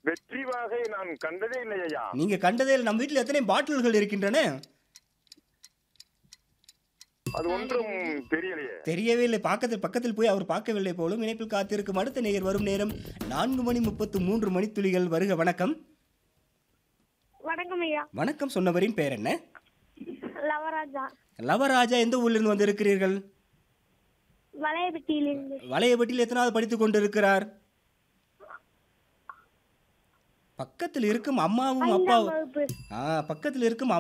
வெற்றி வாகை நான் கண்டதே இல்லை ஐயா நீங்க கண்டதே இல்லை. நம்ம வீட்டில் எத்தனை பாட்டில்கள் இருக்கின்றன அது ஒன்றும் தெரியலையே தெரியவே இல்லை பக்கத்தில் பக்கத்தில் போய் அவர் பார்க்கவில்லை போலும் இணைப்பில் காத்திருக்கும் அடுத்த நேயர் வரும் நேரம் நான்கு மணி முப்பத்து மூன்று மணித்துளிகள் வருக வணக்கம் வணக்கம் ஐயா வணக்கம் சொன்னவரின் பெயர் என்ன லவராஜா லவராஜா எந்த ஊரிலிருந்து வந்திருக்கிறீர்கள் வளையபட்டியிலிருந்து வளையபட்டியில் எத்தனாவது படித்துக் கொண்டிருக்கிறார் பக்கத்தில் இருக்கும் அம்மாவும் ஐந்தாம் அப்பாவும் வகுப்பு ஆ பக்கத்தில் இருக்கும்